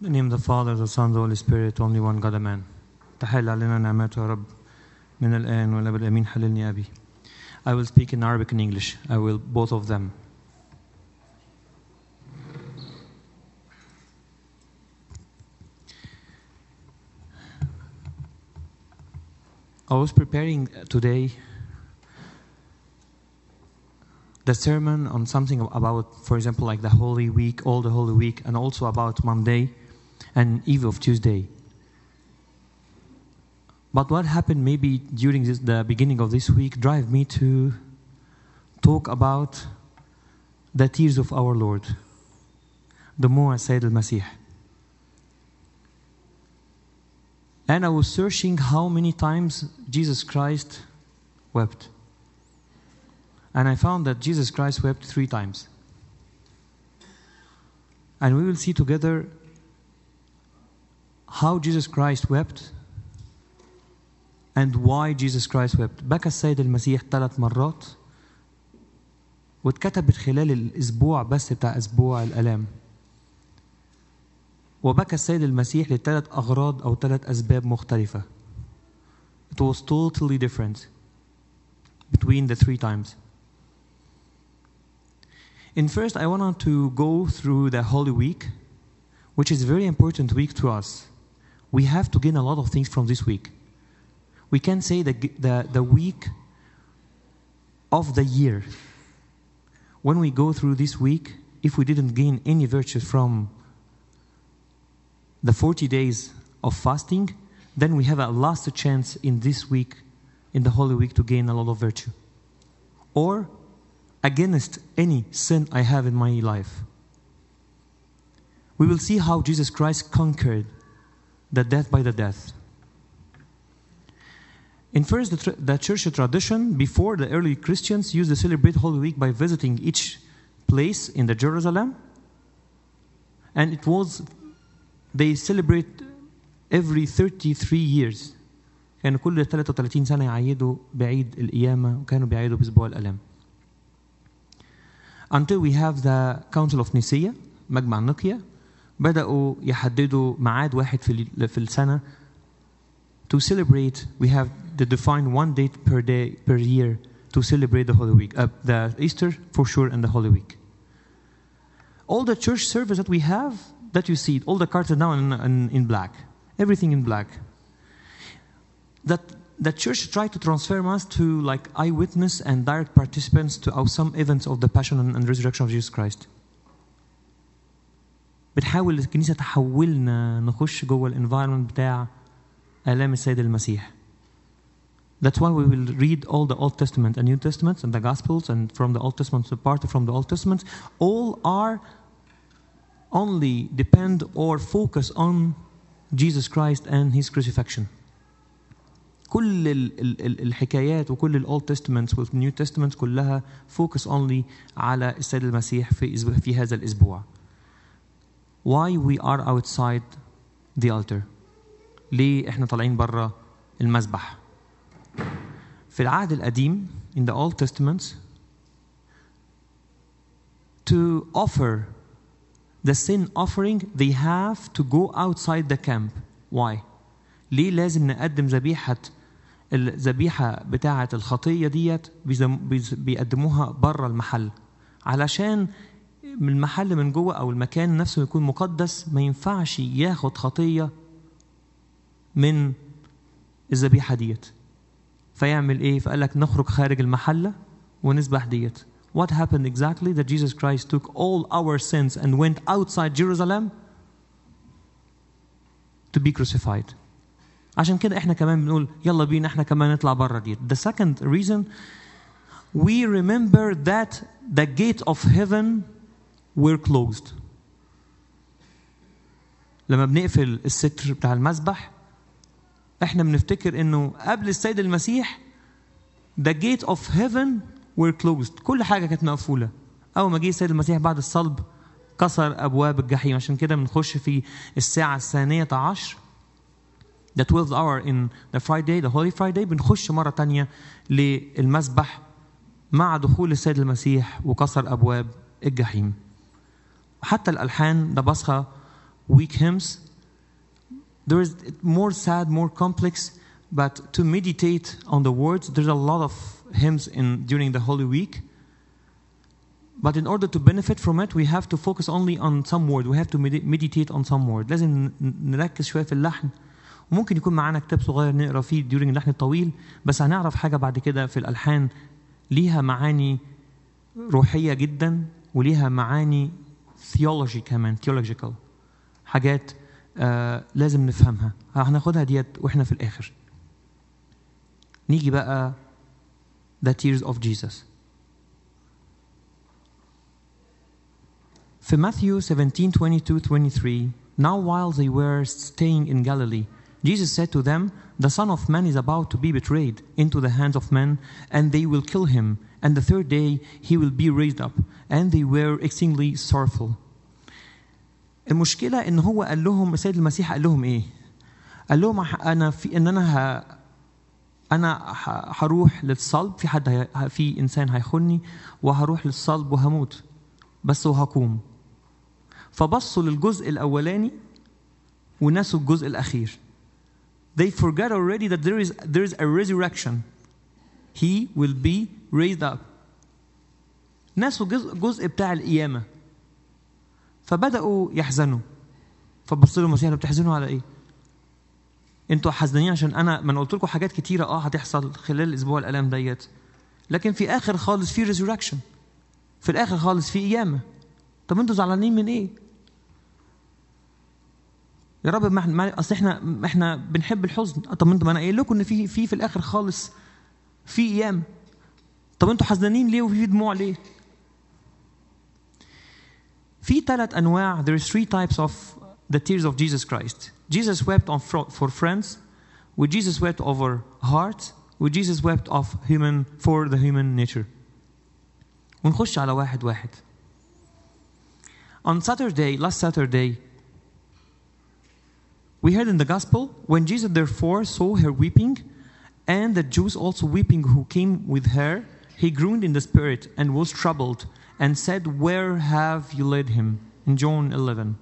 In the name of the Father, the Son, the Holy Spirit, only one God, Amen. تحل علينا نعمته يا رب من الآن والأبد الأمين حللني أبي. I will speak in Arabic and English. I will both of them. I was preparing today the sermon on something about, for example, like the Holy Week, all the Holy Week, and also about Monday and Eve of Tuesday. But what happened maybe during this, the beginning of this week drive me to talk about the tears of our Lord, the Mu'ah Sayyid al-Masih. And I was searching how many times Jesus Christ wept. And I found that Jesus Christ wept three times. And we will see together how Jesus Christ wept and why Jesus Christ wept. بكى السيد المسيح ثلاث مرات واتكتبت خلال الأسبوع بس بتاع أسبوع الآلام. وبكى السيد المسيح لثلاث أغراض أو ثلاث أسباب مختلفة. It was totally different between the three times. In first, I wanted to go through the Holy Week, which is a very important week to us. We have to gain a lot of things from this week. We can say the, the, the week of the year. When we go through this week, if we didn't gain any virtue from the 40 days of fasting, then we have a last chance in this week, in the Holy Week, to gain a lot of virtue. Or against any sin I have in my life. We will see how Jesus Christ conquered the death by the death. In first, the, tr- the church tradition, before the early Christians used to celebrate Holy Week by visiting each place in the Jerusalem. And it was, they celebrate every 33 years. كانوا كل 33 سنة يعيدوا بعيد القيامة وكانوا بيعيدوا بأسبوع الآلام. until we have the Council of Nicaea مجمع نقيا بدأوا يحددوا ميعاد واحد في في السنة to celebrate we have the defined one date per day per year to celebrate the Holy Week uh, the Easter for sure and the Holy Week all the church service that we have that you see all the cards are now in, in, in black everything in black that the church tried to transform us to like eyewitness and direct participants to our some events of the passion and, and resurrection of Jesus Christ. بتحاول الكنيسة تحولنا نخش جوه الانفايرمنت بتاع آلام السيد المسيح. That's why we will read all the Old Testament and New Testament and the Gospels and from the Old Testament to part from the Old Testament. All are only depend or focus on Jesus Christ and His crucifixion. كل ال ال الحكايات وكل الاولد تestament والنيو تestament كلها فوكس اونلي على السيد المسيح في في هذا الاسبوع. Why we are outside the altar؟ ليه احنا طالعين بره المذبح؟ في العهد القديم in the Old Testament to offer the sin offering they have to go outside the camp. Why? ليه لازم نقدم ذبيحه الذبيحة بتاعة الخطية ديت بيقدموها بره المحل علشان من المحل من جوه أو المكان نفسه يكون مقدس ما ينفعش ياخد خطية من الذبيحة ديت فيعمل إيه؟ فقال لك نخرج خارج المحلة ونذبح ديت What happened exactly that Jesus Christ took all our sins and went outside Jerusalem to be crucified. عشان كده احنا كمان بنقول يلا بينا احنا كمان نطلع بره دي. The second reason we remember that the gate of heaven were closed. لما بنقفل الستر بتاع المسبح احنا بنفتكر انه قبل السيد المسيح the gate of heaven were closed. كل حاجه كانت مقفوله. اول ما جه السيد المسيح بعد الصلب كسر ابواب الجحيم عشان كده بنخش في الساعه الثانيه عشر the 12th hour in the Friday the Holy Friday بنخش مرة تانية للمسبح مع دخول السيد المسيح وكسر أبواب الجحيم حتى الألحان ده بصخة weak hymns. There is more sad, more complex, but to meditate on the words, there's a lot of hymns in during the Holy Week. But in order to benefit from it, we have to focus only on some word. We have to med- meditate on some word. لازم ن- نركز شوية في اللحن. وممكن يكون معانا كتاب صغير نقرا فيه during اللحن الطويل بس هنعرف حاجة بعد كده في الألحان ليها معاني روحية جدا وليها معاني theology كمان theological حاجات آه لازم نفهمها هناخدها ديت واحنا في الآخر نيجي بقى the tears of Jesus في Matthew 17 22 23 Now while they were staying in Galilee Jesus said to them The Son of Man is about to be betrayed into the hands of men and they will kill him and the third day he will be raised up and they were exceedingly sorrowful المشكلة ان هو قال لهم السيد المسيح قال لهم ايه قال لهم انا في ان انا ه... انا ه- هروح للصلب في حد هي... في انسان هيخوني وهروح للصلب وهموت بس وهقوم فبصوا للجزء الاولاني ونسوا الجزء الاخير they forgot already that there is there is a resurrection he will be raised up نسوا جزء جزء بتاع القيامه فبداوا يحزنوا فبص لهم المسيح بتحزنوا على ايه انتوا حزنانين عشان انا ما انا قلت لكم حاجات كتيره اه هتحصل خلال الاسبوع الالام ديت لكن في اخر خالص في ريزوركشن في الاخر خالص في قيامه طب انتوا زعلانين من ايه يا رب ما احنا ما- اصل احنا ما احنا بنحب الحزن طب انتوا ما انا قايل لكم ان في في في الاخر خالص في قيامه طب انتوا حزنانين ليه وفي دموع ليه في ثلاث انواع there is three types of the tears of Jesus Christ Jesus wept on fro- for friends و Jesus wept over hearts و Jesus wept of human for the human nature ونخش على واحد واحد on Saturday last Saturday we heard in the gospel when Jesus therefore saw her weeping and the Jews also weeping who came with her he groaned in the spirit and was troubled and said where have you laid him in John 11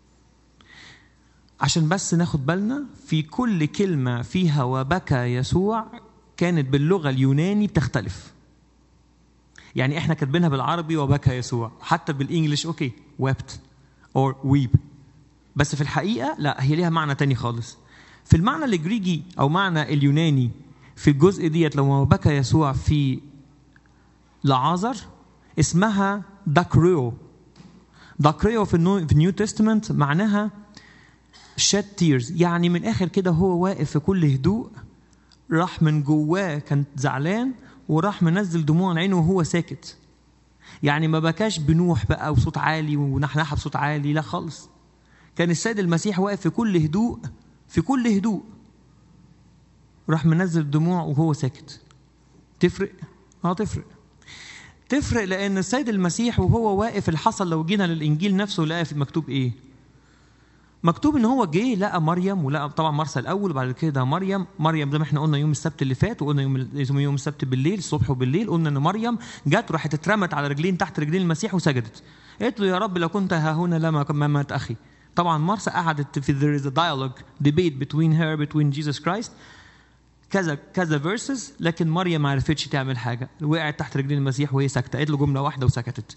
عشان بس ناخد بالنا في كل كلمة فيها وبكى يسوع كانت باللغة اليوناني بتختلف يعني احنا كاتبينها بالعربي وبكى يسوع حتى بالانجلش اوكي wept or weep بس في الحقيقة لا هي ليها معنى تاني خالص في المعنى الجريجي أو معنى اليوناني في الجزء ديت لما بكى يسوع في لعازر اسمها داكريو داكريو في النو في النيو تestament معناها shed tears يعني من الآخر كده هو واقف في كل هدوء راح من جواه كان زعلان وراح منزل دموع عن عينه وهو ساكت يعني ما بكاش بنوح بقى وصوت عالي ونحنحه بصوت عالي لا خالص كان السيد المسيح واقف في كل هدوء في كل هدوء راح منزل دموع وهو ساكت تفرق اه تفرق تفرق لان السيد المسيح وهو واقف اللي حصل لو جينا للانجيل نفسه لقى في مكتوب ايه مكتوب ان هو جه لقى مريم ولقى طبعا مرسى الاول وبعد كده مريم مريم زي ما احنا قلنا يوم السبت اللي فات وقلنا يوم يوم السبت بالليل الصبح وبالليل قلنا ان مريم جت راحت اترمت على رجلين تحت رجلين المسيح وسجدت قالت له يا رب لو كنت ها هنا لما ما مات اخي طبعا مرسى قعدت في there is a dialogue debate between her between Jesus Christ كذا كذا verses لكن مريم ما عرفتش تعمل حاجه وقعت تحت رجلين المسيح وهي ساكته قالت له جمله واحده وسكتت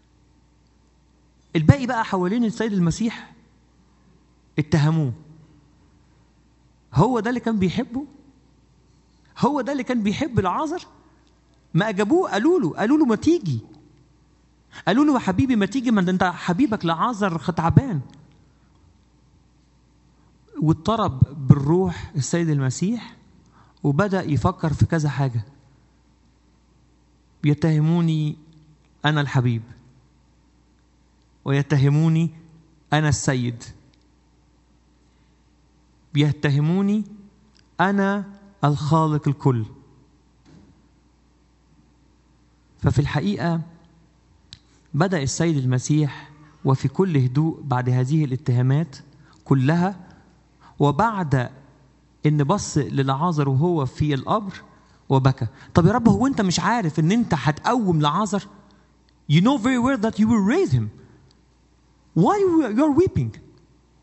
الباقي بقى حوالين السيد المسيح اتهموه هو ده اللي كان بيحبه هو ده اللي كان بيحب العازر ما اجابوه قالوا له قالوا له ما تيجي قالوا له يا حبيبي ما تيجي ما انت حبيبك لعازر تعبان واضطرب بالروح السيد المسيح وبدا يفكر في كذا حاجه يتهموني انا الحبيب ويتهموني انا السيد بيتهموني انا الخالق الكل ففي الحقيقه بدا السيد المسيح وفي كل هدوء بعد هذه الاتهامات كلها وبعد ان بص للعازر وهو في القبر وبكى طب يا رب هو انت مش عارف ان انت هتقوم لعازر you know very well that you will raise him why you are weeping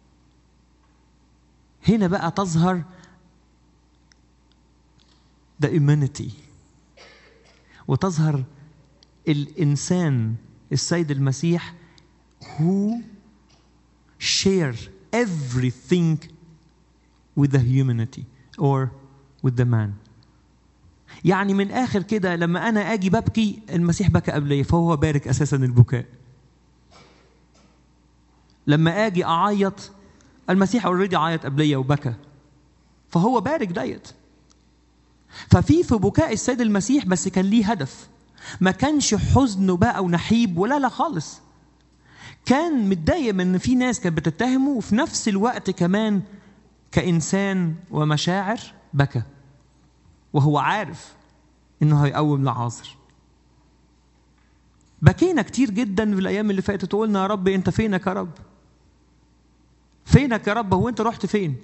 هنا بقى تظهر the humanity وتظهر الإنسان السيد المسيح who share everything with the humanity or with the man يعني من آخر كده لما أنا أجي ببكي المسيح بكى قبلي فهو بارك أساسا البكاء لما أجي أعيط المسيح اوريدي عيط قبليا وبكى فهو بارك ديت ففي في بكاء السيد المسيح بس كان ليه هدف ما كانش حزن بقى ونحيب ولا لا خالص كان متضايق من ان في ناس كانت بتتهمه وفي نفس الوقت كمان كانسان ومشاعر بكى وهو عارف انه هيقوم لعازر بكينا كتير جدا في الايام اللي فاتت وقلنا يا رب انت فينك يا رب فينك يا رب هو انت رحت فين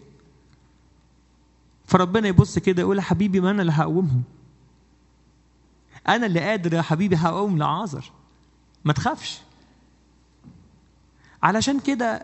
فربنا يبص كده يقول يا حبيبي ما انا اللي هقومهم انا اللي قادر يا حبيبي هقوم لعازر ما تخافش علشان كده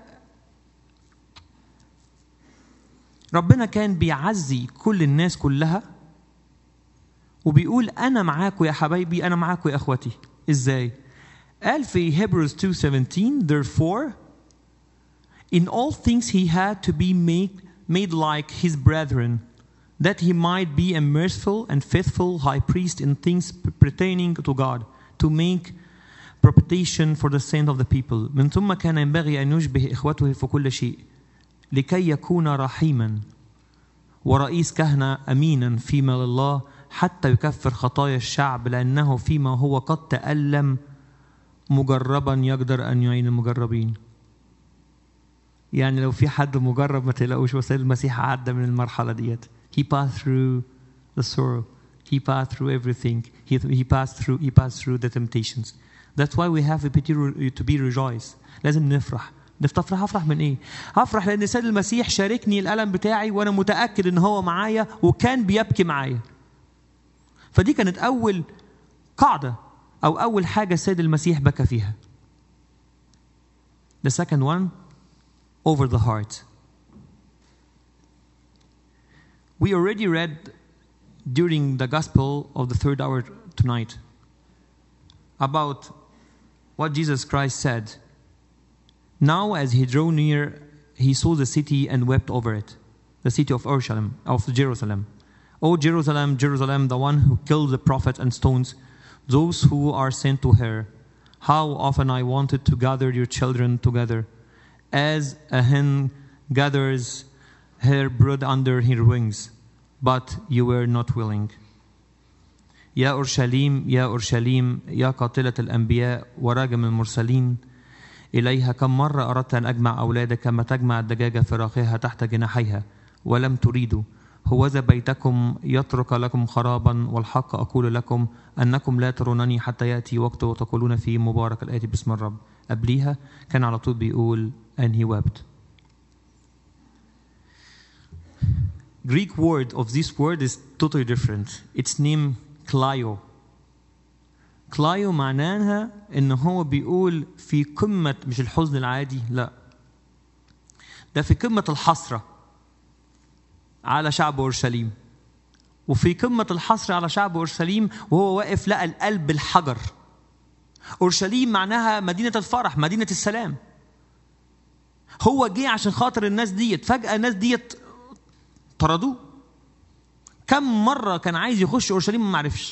ربنا كان بيعزي كل الناس كلها وبيقول انا معاكم يا حبايبي انا معاكم يا اخواتي ازاي قال في Hebrews 2:17 therefore in all things he had to be made made like his brethren that he might be a merciful and faithful high priest in things pertaining to God to make propitiation for the sin of the people من ثم كان ينبغي أن يشبه إخوته في كل شيء لكي يكون رحيما ورئيس كهنة أمينا فيما لله حتى يكفر خطايا الشعب لأنه فيما هو قد تألم مجربا يقدر أن يعين المجربين يعني لو في حد مجرب ما تقلقوش وسيد المسيح عدى من المرحلة ديت he passed through the sorrow he passed through everything he, he passed through he passed through the temptations that's why we have to be rejoice لازم نفرح نفرح هفرح من ايه؟ هفرح لان السيد المسيح شاركني الالم بتاعي وانا متاكد ان هو معايا وكان بيبكي معايا. فدي كانت اول قاعده او اول حاجه السيد المسيح بكى فيها. The second one over the heart. We already read during the gospel of the third hour tonight about what Jesus Christ said. Now, as he drew near, he saw the city and wept over it, the city of Jerusalem, of Jerusalem. O Jerusalem, Jerusalem, the one who killed the prophet and stones those who are sent to her. How often I wanted to gather your children together, as a hen gathers her brood under her wings, but you were not willing. يا أورشليم يا أورشليم يا قاتلة الأنبياء وراجم المرسلين إليها كم مرة أردت أن أجمع أولادك كما تجمع الدجاجة فراخها تحت جناحيها ولم تريدوا هوذا بيتكم يترك لكم خرابا والحق أقول لكم أنكم لا ترونني حتى يأتي وقت وتقولون فيه مبارك الآتي باسم الرب قبليها كان على طول بيقول and he wept Greek word of this word is totally different its name كلايو كلايو معناها ان هو بيقول في قمة مش الحزن العادي لا ده في قمة الحسرة على شعب اورشليم وفي قمة الحسرة على شعب اورشليم وهو واقف لقى القلب الحجر اورشليم معناها مدينة الفرح مدينة السلام هو جه عشان خاطر الناس ديت فجأة الناس ديت طردوه كم مرة كان عايز يخش أورشليم ما عرفش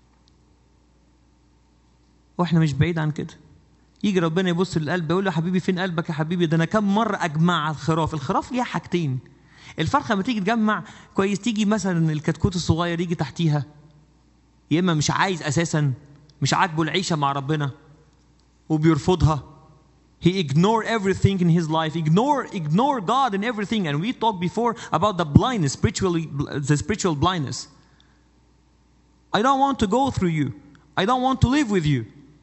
واحنا مش بعيد عن كده يجي ربنا يبص للقلب يقول له يا حبيبي فين قلبك يا حبيبي ده انا كم مره اجمع الخراف الخراف ليها حاجتين الفرخه لما تيجي تجمع كويس تيجي مثلا الكتكوت الصغير يجي تحتيها يا اما مش عايز اساسا مش عاجبه العيشه مع ربنا وبيرفضها He ignore everything in his life, ignore ignore God in everything. And we talked before about the blindness, spiritually the spiritual blindness. I don't want to go through you. I don't want to live with you.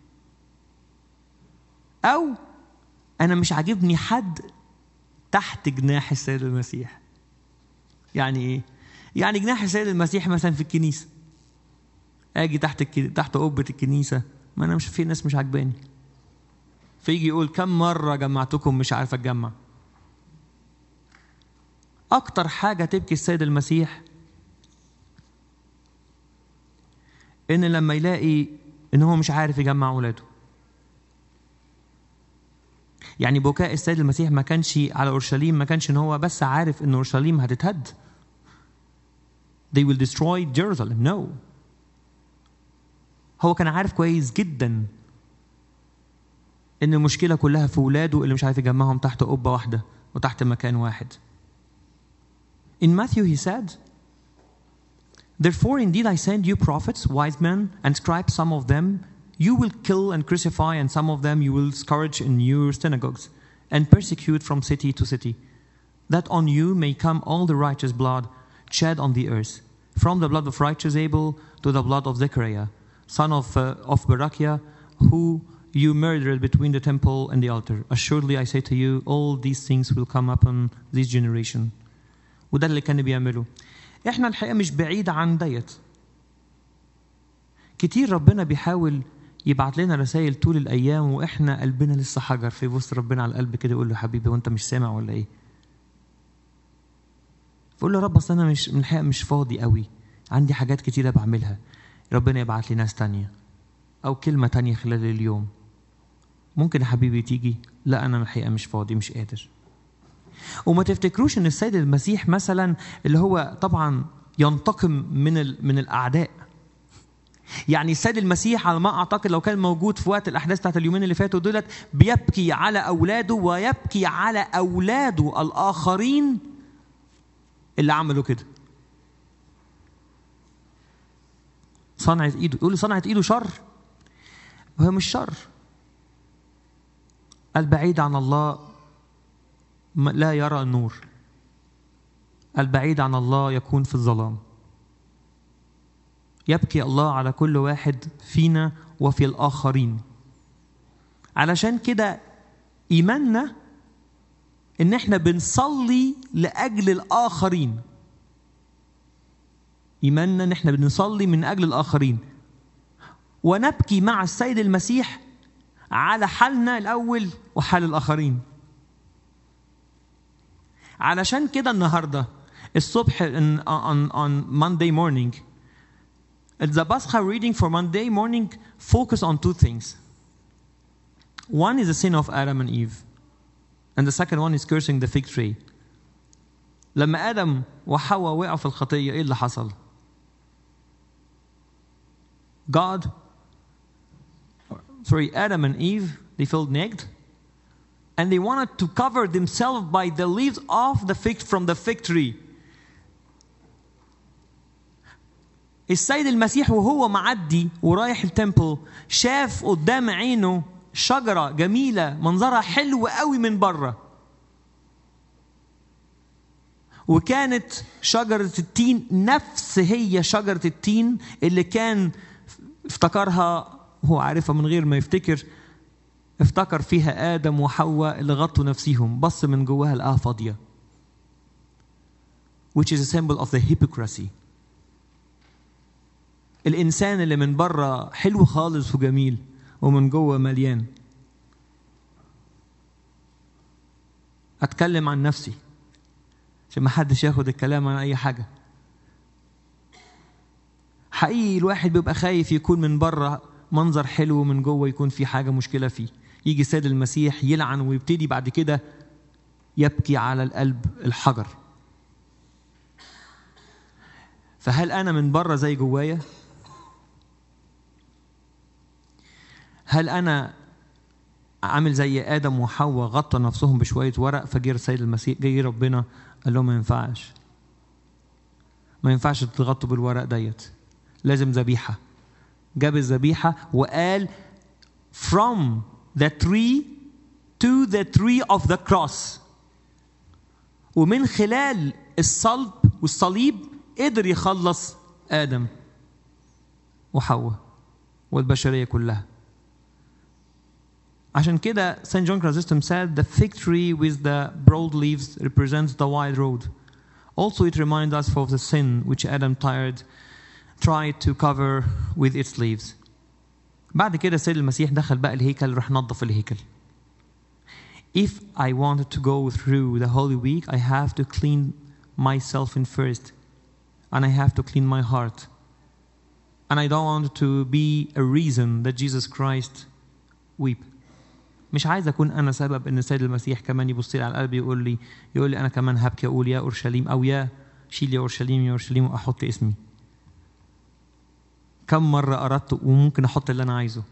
أو أنا مش عاجبني حد تحت جناح السيد المسيح. يعني إيه؟ يعني جناح السيد المسيح مثلا في الكنيسة. أجي تحت الك... تحت قبة الكنيسة ما أنا مش في ناس مش عاجباني. فيجي يقول كم مرة جمعتكم مش عارف أتجمع أكتر حاجة تبكي السيد المسيح إن لما يلاقي إن هو مش عارف يجمع أولاده يعني بكاء السيد المسيح ما كانش على اورشليم ما كانش ان هو بس عارف ان اورشليم هتتهد they will destroy Jerusalem no هو كان عارف كويس جدا ان المشكله كلها في ولاده اللي مش عارف يجمعهم تحت قبه واحده وتحت مكان واحد in Matthew he said Therefore, indeed, I send you prophets, wise men, and scribes, some of them you will kill and crucify, and some of them you will scourge in your synagogues and persecute from city to city, that on you may come all the righteous blood shed on the earth, from the blood of righteous Abel to the blood of Zechariah, son of, uh, of Barachiah, who you murdered between the temple and the altar. Assuredly, I say to you, all these things will come upon this generation. وده اللي كان بيعمله. احنا الحقيقه مش بعيد عن ديت. كتير ربنا بيحاول يبعت لنا رسائل طول الايام واحنا قلبنا لسه حجر في بص ربنا على القلب كده يقول له حبيبي وانت مش سامع ولا ايه فقول له يا رب اصل انا مش من الحقيقه مش فاضي قوي عندي حاجات كتيره بعملها ربنا يبعت لي ناس تانية او كلمه تانية خلال اليوم ممكن يا حبيبي تيجي لا انا من الحقيقه مش فاضي مش قادر وما تفتكروش ان السيد المسيح مثلا اللي هو طبعا ينتقم من ال... من الاعداء يعني السيد المسيح على ما اعتقد لو كان موجود في وقت الاحداث بتاعت اليومين اللي فاتوا دولت بيبكي على اولاده ويبكي على اولاده الاخرين اللي عملوا كده صنعت ايده يقول صنعت ايده شر وهي مش شر البعيد عن الله لا يرى النور البعيد عن الله يكون في الظلام يبكي الله على كل واحد فينا وفي الآخرين علشان كده إيماننا إن إحنا بنصلي لأجل الآخرين إيماننا إن إحنا بنصلي من أجل الآخرين ونبكي مع السيد المسيح على حالنا الأول وحال الآخرين علشان كده النهارده الصبح on, on, on Monday morning the Pascha reading for Monday morning focus on two things. One is the sin of Adam and Eve, and the second one is cursing the fig tree. لما آدم وحواء وقعوا في الخطية إيه اللي حصل؟ God, sorry, Adam and Eve, they felt naked, and they wanted to cover themselves by the leaves of the fig from the fig tree. السيد المسيح وهو معدي ورايح التمبل شاف قدام عينه شجرة جميلة منظرها حلو قوي من بره وكانت شجرة التين نفس هي شجرة التين اللي كان افتكرها هو عارفها من غير ما يفتكر افتكر فيها آدم وحواء اللي غطوا نفسيهم بص من جواها لقاها فاضية which is a symbol of the hypocrisy الانسان اللي من بره حلو خالص وجميل ومن جوه مليان اتكلم عن نفسي عشان ما حدش ياخد الكلام عن اي حاجه حقيقي الواحد بيبقى خايف يكون من بره منظر حلو ومن جوه يكون في حاجه مشكله فيه يجي السيد المسيح يلعن ويبتدي بعد كده يبكي على القلب الحجر فهل انا من بره زي جوايا هل انا عامل زي ادم وحواء غطى نفسهم بشويه ورق فجه السيد المسيح جه ربنا قال لهم ما ينفعش ما ينفعش تغطوا بالورق ديت لازم ذبيحه جاب الذبيحه وقال from the tree to the tree of the cross ومن خلال الصلب والصليب قدر يخلص ادم وحواء والبشريه كلها عشان كده St. John Chrysostom said the fig tree with the broad leaves represents the wide road. Also it reminds us of the sin which Adam tired tried to cover with its leaves. بعد كده السيد المسيح دخل بقى الهيكل راح نظف الهيكل. If I wanted to go through the Holy Week, I have to clean myself in first and I have to clean my heart. And I don't want to be a reason that Jesus Christ weep. مش عايز اكون انا سبب ان السيد المسيح كمان يبص لي على قلبي يقول لي يقول لي انا كمان هبكي اقول يا اورشليم او يا شيل يا اورشليم يا اورشليم واحط اسمي. كم مره اردت وممكن احط اللي انا عايزه.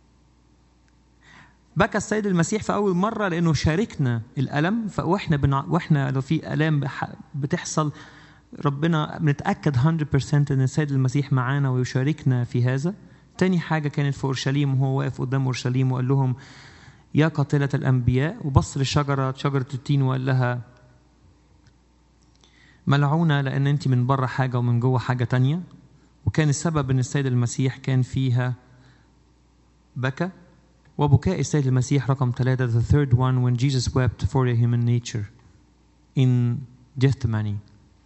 بكى السيد المسيح في اول مره لانه شاركنا الالم فاحنا بنع... واحنا لو في الام بح... بتحصل ربنا بنتاكد 100% ان السيد المسيح معانا ويشاركنا في هذا تاني حاجه كانت في اورشليم وهو واقف قدام اورشليم وقال لهم يا قاتله الانبياء وبص للشجره شجره التين وقال لها ملعونه لان انت من بره حاجه ومن جوه حاجه تانية وكان السبب ان السيد المسيح كان فيها بكى وبكاء السيد المسيح رقم ثلاثة the third one when Jesus wept for the human nature in Gethsemane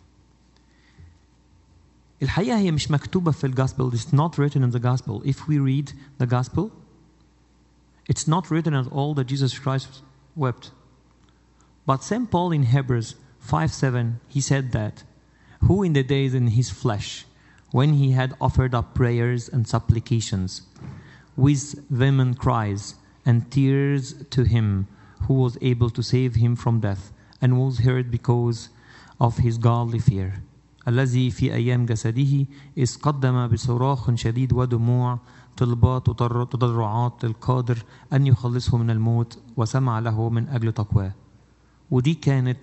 الحقيقة هي مش مكتوبة في الجاسبل it's not written in the gospel if we read the gospel it's not written at all that Jesus Christ wept but St. Paul in Hebrews 5:7 he said that who in the days in his flesh when he had offered up prayers and supplications with vehement cries and tears to him who was able to save him from death and was heard because of his godly fear الذي في أيام جسده إذ قدم بصراخ شديد ودموع طلبات وتضرعات للقادر أن يخلصه من الموت وسمع له من أجل تقواه ودي كانت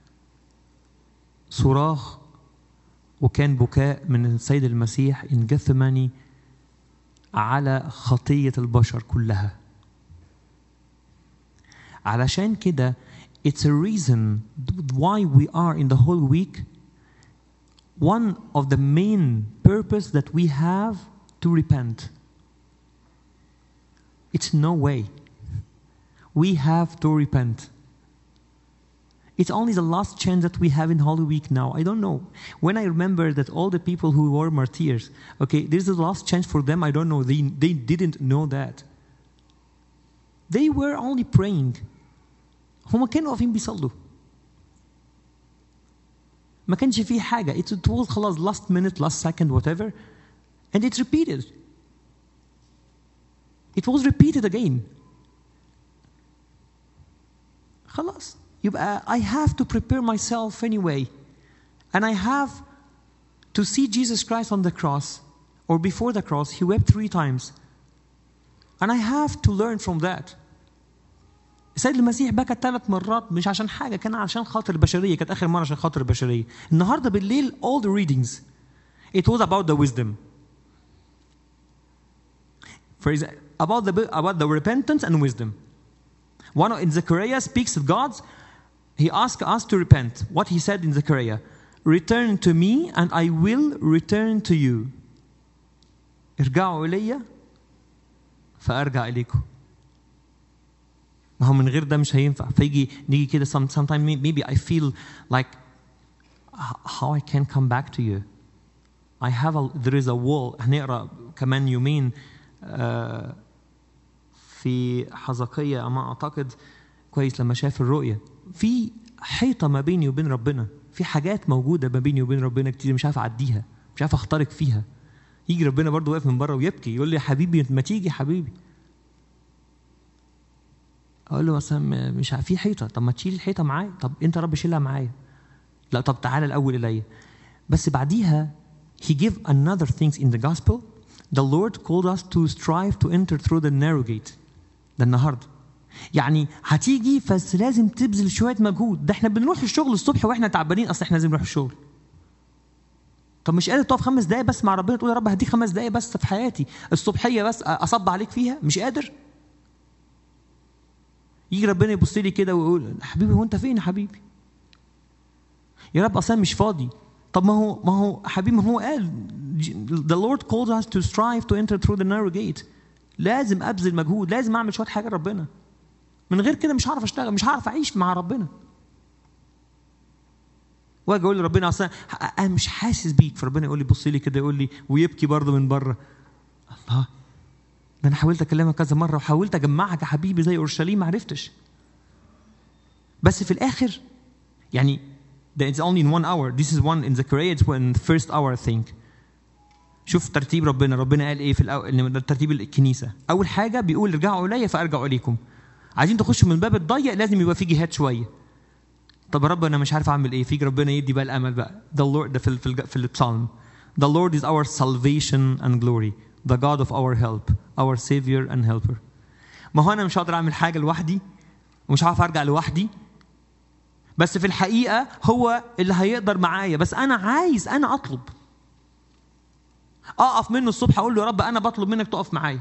صراخ وكان بكاء من السيد المسيح إن جثماني على خطية البشر كلها علشان كده it's a reason why we are in the whole week one of the main purpose that we have to repent it's no way we have to repent it's only the last chance that we have in Holy Week now. I don't know. When I remember that all the people who were martyrs, okay, this is the last chance for them. I don't know. They, they didn't know that. They were only praying. هما كانوا واقفين بيصلوا. ما كانش فيه حاجة. It, it was خلاص last minute, last second, whatever. And it's repeated. It was repeated again. خلاص. يبقى I have to prepare myself anyway. And I have to see Jesus Christ on the cross or before the cross, he wept three times. And I have to learn from that. السيد المسيح بكى ثلاث مرات مش عشان حاجه كان عشان خاطر البشريه كانت اخر مره عشان خاطر البشريه النهارده بالليل all the readings it was about the wisdom for example, about the about the repentance and wisdom one in Zechariah speaks of God's he asked us to repent. What he said in Zechariah Return to me and I will return to you. ارجعوا إلي فأرجع إليكم. ما هو من غير ده مش هينفع فيجي نيجي كده some, sometimes maybe I feel like how I can come back to you. I have a, there is a wall هنقرا كمان يومين uh, في حزقية ما أعتقد كويس لما شاف الرؤية في حيطه ما بيني وبين ربنا في حاجات موجوده ما بيني وبين ربنا كتير مش عارف اعديها مش عارف اخترق فيها يجي ربنا برضه واقف من بره ويبكي يقول لي يا حبيبي ما تيجي يا حبيبي اقول له مثلا مش في حيطه طب ما تشيل الحيطه معايا طب انت يا رب شيلها معايا لا طب تعالى الاول الي بس بعديها he gave another things in the gospel the Lord called us to strive to enter through the narrow gate ده النهارده يعني هتيجي بس لازم تبذل شويه مجهود ده احنا بنروح الشغل الصبح واحنا تعبانين اصل احنا لازم نروح الشغل طب مش قادر تقف خمس دقايق بس مع ربنا تقول يا رب هديك خمس دقايق بس في حياتي الصبحيه بس اصب عليك فيها مش قادر يجي ربنا يبص لي كده ويقول حبيبي هو انت فين يا حبيبي يا رب اصلا مش فاضي طب ما هو ما هو حبيبي ما هو قال the Lord called us to strive to enter through the narrow gate لازم ابذل مجهود لازم اعمل شويه حاجه لربنا من غير كده مش هعرف اشتغل مش هعرف اعيش مع ربنا واجي اقول لربنا اصلا انا مش حاسس بيك فربنا يقول لي بص لي كده يقول لي ويبكي برضه من بره الله ده انا حاولت اكلمك كذا مره وحاولت اجمعك يا حبيبي زي اورشليم ما عرفتش بس في الاخر يعني ده it's only in one hour this is one in Zechariah it's in the first hour I think شوف ترتيب ربنا ربنا قال ايه في الأول ده ترتيب الكنيسه اول حاجه بيقول ارجعوا الي فارجع اليكم عايزين تخشوا من الباب الضيق لازم يبقى في جهاد شويه طب يا رب انا مش عارف اعمل ايه فيك ربنا يدي بقى الامل بقى the Lord ده في ال- في ال- في البصالم the Lord is our salvation and glory the God of our help our savior and helper ما هو انا مش هقدر اعمل حاجه لوحدي ومش هعرف ارجع لوحدي بس في الحقيقه هو اللي هيقدر معايا بس انا عايز انا اطلب اقف منه الصبح اقول له يا رب انا بطلب منك تقف معايا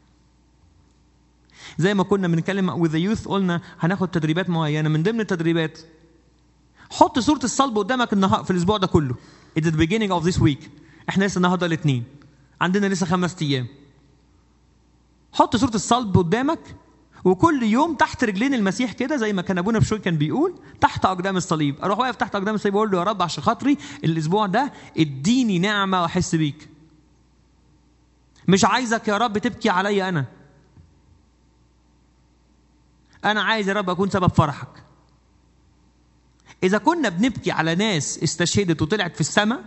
زي ما كنا بنتكلم with the youth قلنا هناخد تدريبات معينه من ضمن التدريبات حط صوره الصلب قدامك النهار في الاسبوع ده كله at the beginning of this week احنا لسه النهارده الاثنين عندنا لسه خمس ايام حط صوره الصلب قدامك وكل يوم تحت رجلين المسيح كده زي ما كان ابونا بشوي كان بيقول تحت اقدام الصليب اروح واقف تحت اقدام الصليب واقول له يا رب عشان خاطري الاسبوع ده اديني نعمه واحس بيك مش عايزك يا رب تبكي عليا انا انا عايز يا رب اكون سبب فرحك اذا كنا بنبكي على ناس استشهدت وطلعت في السماء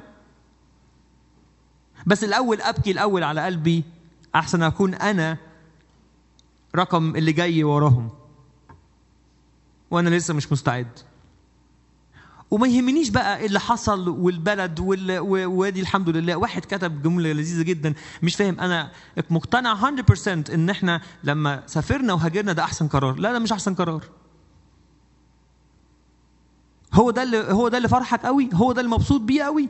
بس الاول ابكي الاول على قلبي احسن اكون انا رقم اللي جاي وراهم وانا لسه مش مستعد وما يهمنيش بقى اللي حصل والبلد وال- و- وادي الحمد لله واحد كتب جمله لذيذه جدا مش فاهم انا مقتنع 100% ان احنا لما سافرنا وهاجرنا ده احسن قرار لا ده مش احسن قرار هو ده اللي هو ده اللي فرحك قوي هو ده اللي مبسوط بيه قوي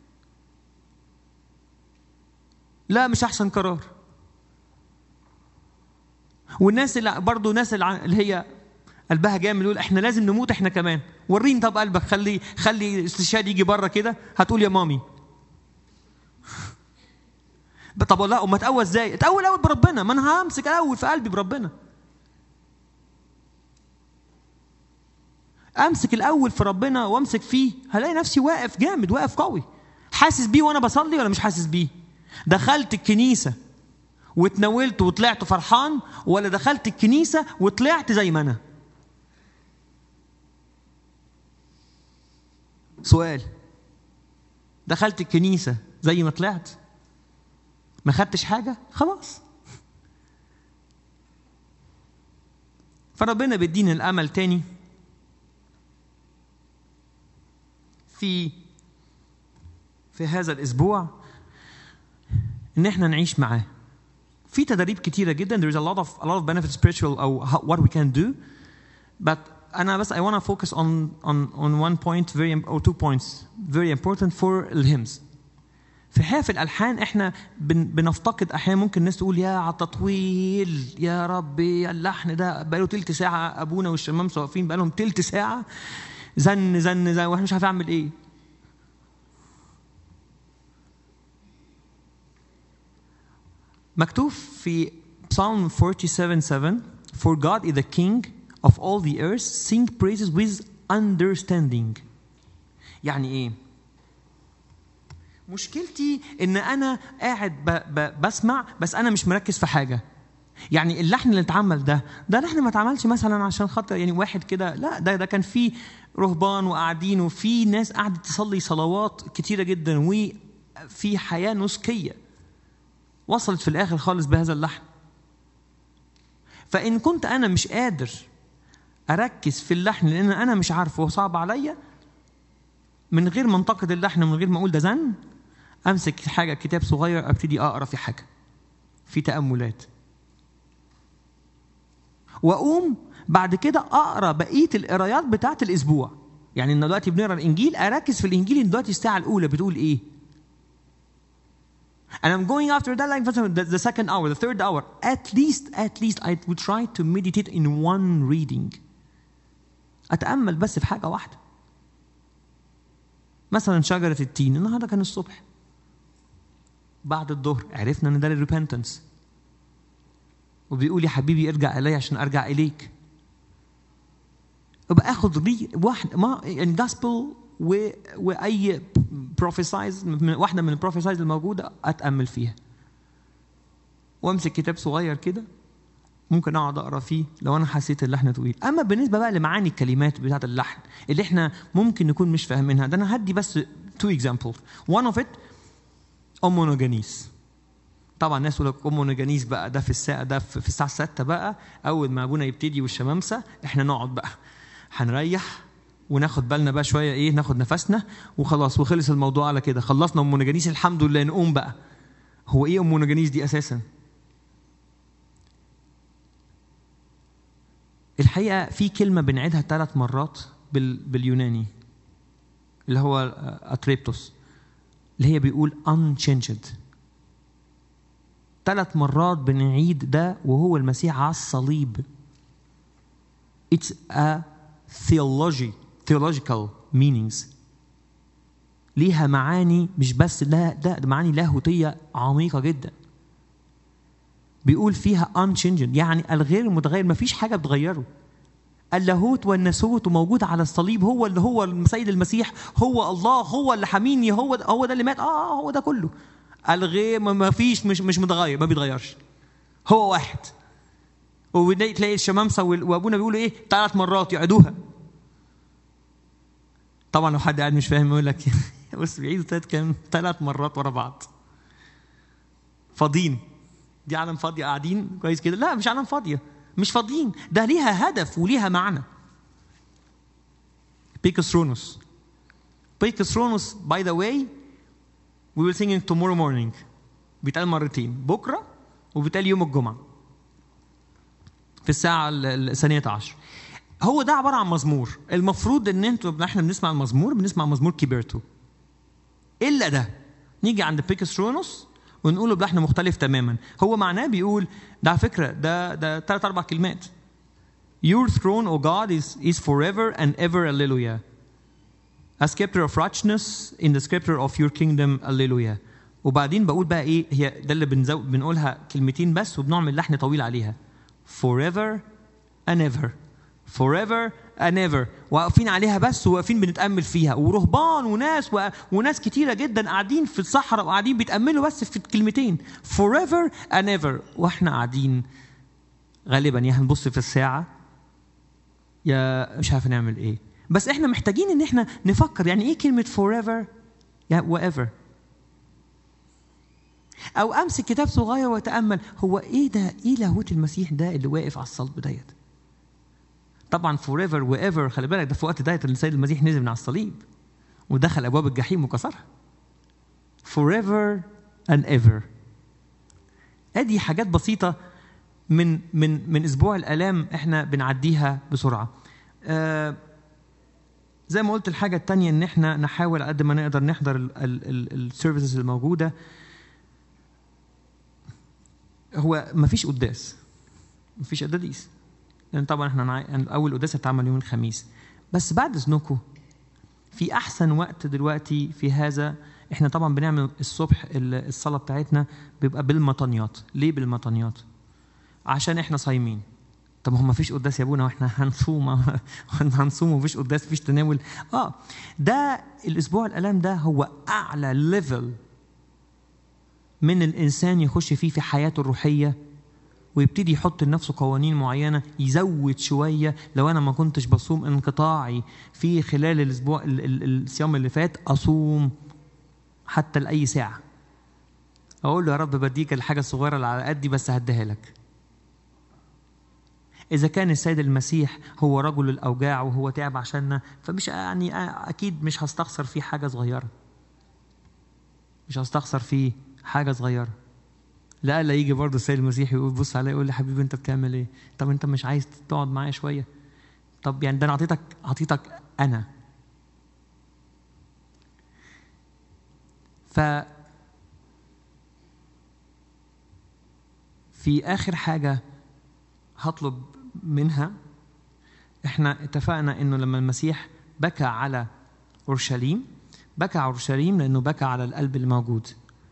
لا مش احسن قرار والناس اللي برضه ناس اللي ع- اللي هي قلبها جامد يقول احنا لازم نموت احنا كمان وريني طب قلبك خلي خلي استشهاد يجي بره كده هتقول يا مامي طب لا امال اتقوى ازاي؟ اتقوى الاول بربنا ما انا همسك الاول في قلبي بربنا امسك الاول في ربنا وامسك فيه هلاقي نفسي واقف جامد واقف قوي حاسس بيه وانا بصلي ولا مش حاسس بيه دخلت الكنيسه واتناولت وطلعت فرحان ولا دخلت الكنيسه وطلعت زي ما انا سؤال دخلت الكنيسه زي ما طلعت ما خدتش حاجه خلاص فربنا بيدينا الامل تاني في في هذا الاسبوع ان احنا نعيش معاه في تدريب كتيرة جدا there is a lot of a lot of benefits spiritual أو how, what we can do but أنا بس I want to focus on on on one point very or two points very important for الهيمز في الحقيقة في الألحان إحنا بن بنفتقد أحيانا ممكن الناس تقول يا على التطويل يا ربي اللحن ده بقاله تلت ساعة أبونا والشمامسة واقفين بقالهم تلت ساعة زن زن زن وإحنا مش عارف أعمل إيه مكتوب في Psalm 47:7 For God is the king of all the earth sing praises with understanding يعني ايه مشكلتي ان انا قاعد ب ب بسمع بس انا مش مركز في حاجه يعني اللحن اللي اتعمل ده ده لحن ما اتعملش مثلا عشان خاطر يعني واحد كده لا ده ده كان في رهبان وقاعدين وفي ناس قاعده تصلي صلوات كتيره جدا وفي حياه نسكيه وصلت في الاخر خالص بهذا اللحن فان كنت انا مش قادر اركز في اللحن لان انا مش عارفه وصعب عليا من غير ما انتقد اللحن من غير ما اقول ده زن امسك حاجه كتاب صغير ابتدي اقرا في حاجه في تاملات واقوم بعد كده اقرا بقيه القرايات بتاعه الاسبوع يعني ان دلوقتي بنقرا الانجيل اركز في الانجيل ان دلوقتي الساعه الاولى بتقول ايه And I'm going after that like the, the second hour, the third hour. At least, at least I would try to meditate in one reading. أتأمل بس في حاجة واحدة. مثلا شجرة التين النهارده كان الصبح. بعد الظهر عرفنا ان ده الريبنتنس. وبيقول يا حبيبي ارجع الي عشان ارجع اليك. ابقى اخد ري واحد ما يعني جاسبل و... واي بروفيسايز واحده من البروفيسايز الموجوده اتامل فيها وامسك كتاب صغير كده ممكن اقعد اقرا فيه لو انا حسيت اللحن طويل اما بالنسبه بقى لمعاني الكلمات بتاعه اللحن اللي احنا ممكن نكون مش فاهمينها ده انا هدي بس تو اكزامبل one اوف ات اومونوجانيس طبعا الناس تقول لك اومونوجانيس بقى ده في الساعه ده في الساعه 6 بقى اول ما ابونا يبتدي والشمامسه احنا نقعد بقى هنريح وناخد بالنا بقى شويه ايه ناخد نفسنا وخلاص وخلص الموضوع على كده خلصنا اومونوجانيس الحمد لله نقوم بقى هو ايه اومونوجانيس دي اساسا الحقيقه في كلمه بنعيدها ثلاث مرات بال... باليوناني اللي هو اتريبتوس اللي هي بيقول unchanged ثلاث مرات بنعيد ده وهو المسيح على الصليب it's a theology theological meanings ليها معاني مش بس لا ده, ده معاني لاهوتيه عميقه جدا بيقول فيها unchanged يعني الغير المتغير ما فيش حاجه بتغيره اللاهوت والناسوت موجود على الصليب هو اللي هو السيد المسيح هو الله هو اللي حميني هو ده هو ده اللي مات اه هو ده كله الغير ما فيش مش مش متغير ما بيتغيرش هو واحد وتلاقي الشمامسه وابونا بيقولوا ايه ثلاث مرات يعيدوها طبعا لو حد قاعد مش فاهم يقول لك بس بيعيدوا ثلاث كام ثلاث مرات ورا بعض فاضيين دي عالم فاضيه قاعدين كويس كده لا مش عالم فاضيه مش فاضيين ده ليها هدف وليها معنى بيكسرونوس بيكسرونوس باي ذا واي we will sing it tomorrow morning بيتقال مرتين بكره وبيتقال يوم الجمعه في الساعه الثانيه عشر هو ده عباره عن مزمور المفروض ان انتوا احنا بنسمع المزمور بنسمع مزمور كيبرتو الا ده نيجي عند بيكسترونوس ونقوله بلحن مختلف تماما هو معناه بيقول ده على فكره ده ده ثلاث اربع كلمات Your throne, O God, is, is forever and ever, Alleluia. A scepter of righteousness in the scepter of your kingdom, Alleluia. وبعدين بقول بقى ايه هي ده اللي بنزو بنقولها كلمتين بس وبنعمل لحن طويل عليها. Forever and ever. Forever and ever. واقفين عليها بس وواقفين بنتأمل فيها ورهبان وناس و... وناس كتيرة جدا قاعدين في الصحراء وقاعدين بيتأملوا بس في الكلمتين. Forever and ever. واحنا قاعدين غالبا يا هنبص في الساعة يا مش عارف نعمل ايه بس احنا محتاجين ان احنا نفكر يعني ايه كلمه forever يا whatever او امسك كتاب صغير واتامل هو ايه ده ايه لاهوت المسيح ده اللي واقف على الصلب ديت طبعا forever وايفر خلي بالك ده في وقت ديت السيد المسيح نزل من على الصليب ودخل ابواب الجحيم وكسرها forever and ever ادي حاجات بسيطه من من من اسبوع الالام احنا بنعديها بسرعه آه زي ما قلت الحاجه الثانيه ان احنا نحاول قد ما نقدر نحضر السيرفيسز الموجوده هو ما فيش قداس ما فيش قداديس لان طبعا احنا نع... اول قداس هتعمل يوم الخميس بس بعد اذنكم في احسن وقت دلوقتي في هذا احنا طبعا بنعمل الصبح الصلاه بتاعتنا بيبقى بالمطانيات ليه بالمطانيات عشان احنا صايمين طب ما فيش قداس يا ابونا واحنا هنصوم هنصوم ومفيش قداس مفيش تناول اه ده الاسبوع الالام ده هو اعلى ليفل من الانسان يخش فيه في حياته الروحيه ويبتدي يحط لنفسه قوانين معينه يزود شويه لو انا ما كنتش بصوم انقطاعي في خلال الاسبوع الصيام اللي فات اصوم حتى لاي ساعه اقول له يا رب بديك الحاجه الصغيره اللي على قدي بس هديها لك إذا كان السيد المسيح هو رجل الأوجاع وهو تعب عشاننا فمش يعني أكيد مش هستخسر فيه حاجة صغيرة. مش هستخسر فيه حاجة صغيرة. لألا يجي برضه السيد المسيح يقول بص عليا يقول لي حبيبي أنت بتعمل إيه؟ طب أنت مش عايز تقعد معايا شوية؟ طب يعني ده أنا أعطيتك أعطيتك أنا. ف في آخر حاجة هطلب منها احنا اتفقنا انه لما المسيح بكى على اورشليم بكى على اورشليم لانه بكى على القلب الموجود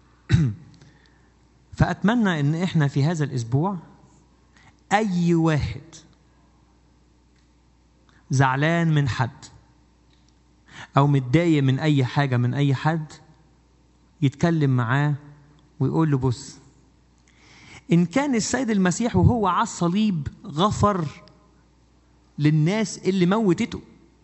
فاتمنى ان احنا في هذا الاسبوع اي واحد زعلان من حد او متضايق من اي حاجه من اي حد يتكلم معاه ويقول له بص إن كان السيد المسيح وهو على الصليب غفر للناس اللي موتته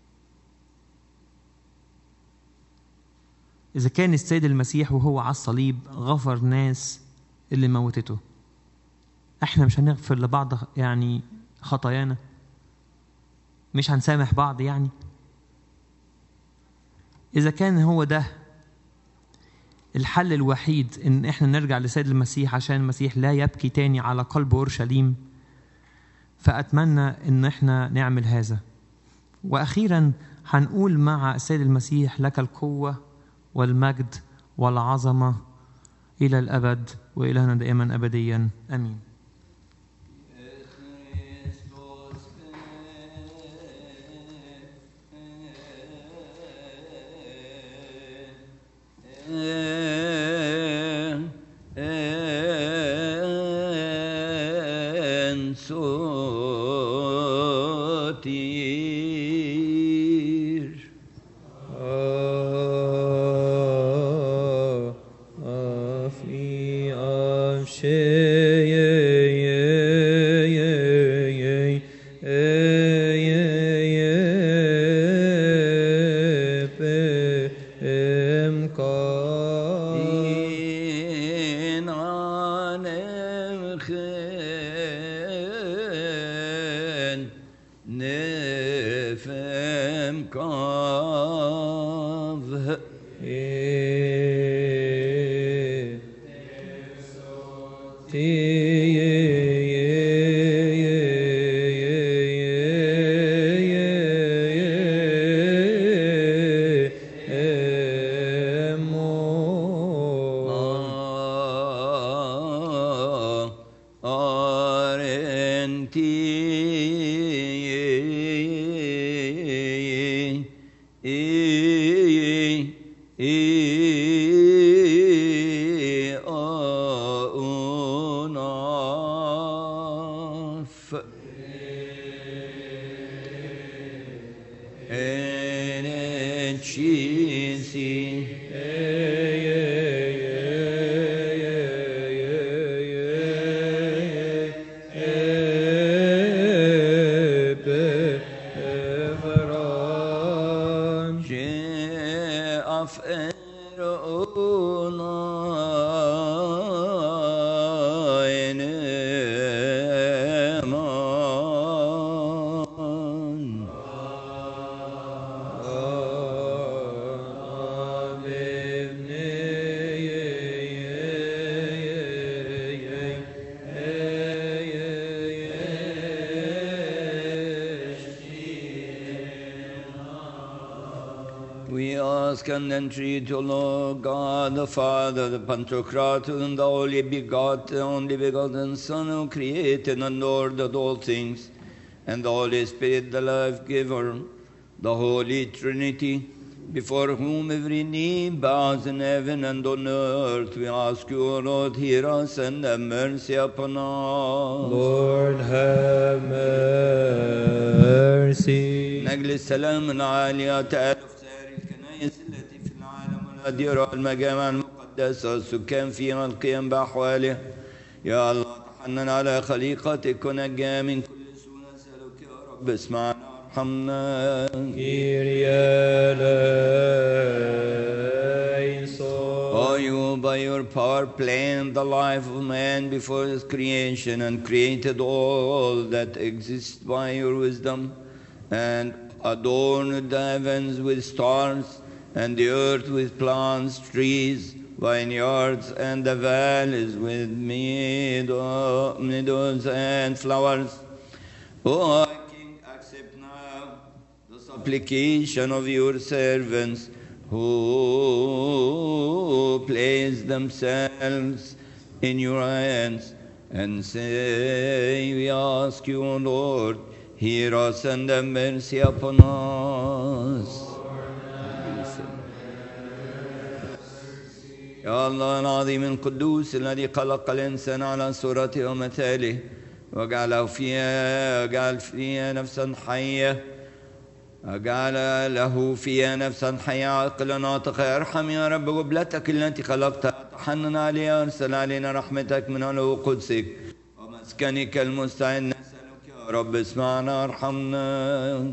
إذا كان السيد المسيح وهو على الصليب غفر ناس اللي موتته احنا مش هنغفر لبعض يعني خطايانا مش هنسامح بعض يعني إذا كان هو ده الحل الوحيد إن إحنا نرجع لسيد المسيح عشان المسيح لا يبكي تاني على قلب أورشليم فأتمنى إن إحنا نعمل هذا وأخيرا هنقول مع السيد المسيح لك القوة والمجد والعظمة إلى الأبد وإلهنا دائما أبديا آمين En sotir Afi avşeye in anem chen nefem kav We ask and entreat, O Lord God, the Father, the Pantocrator, and the only begotten, only begotten Son, who created and ordered all things, and the Holy Spirit, the life giver, the Holy Trinity, before whom every knee bows in heaven and on earth. We ask you, O Lord, hear us and have mercy upon us. Lord have mercy. من أجل السلام العالي تألف سائر الكنائس التي في العالم والأديرة والمجامع المقدسة والسكان فيها القيام بأحواله يا الله تحنن على خليقتك ونجا من كل سوء نسألك يا رب اسمعنا وارحمنا Kyrie eleison. For you, by your power, planned the life of man before his creation and created all that exists by your wisdom, and adorned the heavens with stars, and the earth with plants, trees, vineyards, and the valleys with meadow- meadows and flowers. O our King, accept now the supplication of your servants who place themselves in your hands and say, We ask you, O Lord, hear us and have mercy upon us. يا الله العظيم القدوس الذي خلق الإنسان على صورته ومثاله وجعله فيها وجعل فيها نفسا حية أجعل له فيها نفسا حية عاقلا ناطقة ارحم يا رب قبلتك التي خلقتها تحنن عليها ارسل علينا رحمتك من علو قدسك ومسكنك المستعد نسألك يا رب اسمعنا ارحمنا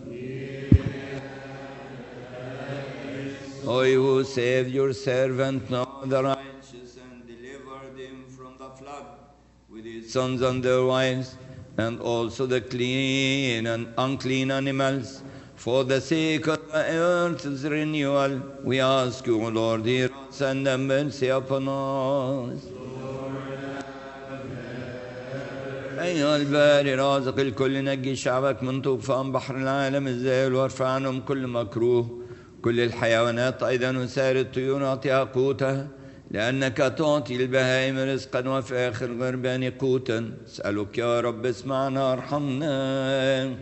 O you who saved your servant Noah the righteous and delivered him from the flood with his sons and their wives, and also the clean and unclean animals, for the sake of the earth's renewal, we ask you, O Lord, hear us and have mercy upon us. أيها الباري رازق الكل نجي شعبك من طوفان بحر العالم الزائل وارفع عنهم كل مكروه كل الحيوانات أيضا وسائر الطيور أعطيها قوتها لأنك تعطي البهائم رزقا وفي آخر الغربان قوتا أسألك يا رب اسمعنا ارحمنا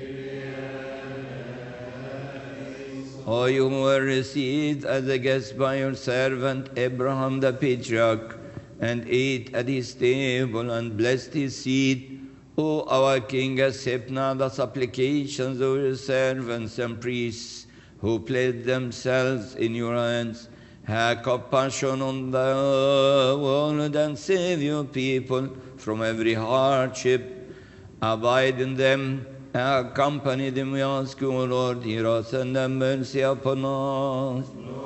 O you who were received as a guest by your servant Abraham the patriarch, and ate at his table and blessed his seed. O our King, accept now the supplications of your servants and priests who placed themselves in your hands. Have compassion on the world and save your people from every hardship. Abide in them, accompany them, we ask you, O Lord, hear us and have mercy upon us.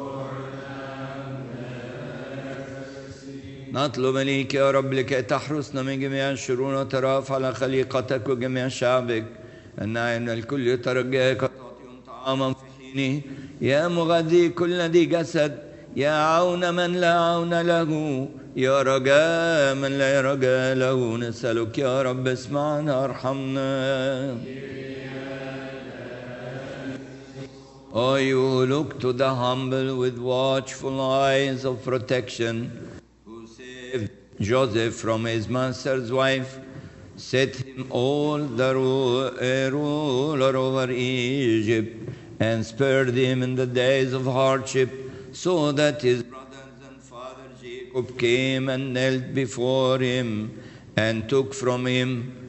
نطلب إليك يا رب لكي تحرسنا من جميع الشرور وترافع على خليقتك وجميع شعبك أن الكل يترجاك وتعطيهم طعاما في حينه يا مغذي كل ذي جسد يا عون من لا عون له يا رجاء من لا رجاء له نسألك يا رب اسمعنا ارحمنا Oh, you look to the humble with watchful eyes of protection, who saved Joseph from his master's wife, set him all the ru- a ruler over Egypt, and spared him in the days of hardship, so that his brothers and father Jacob came and knelt before him, and took from him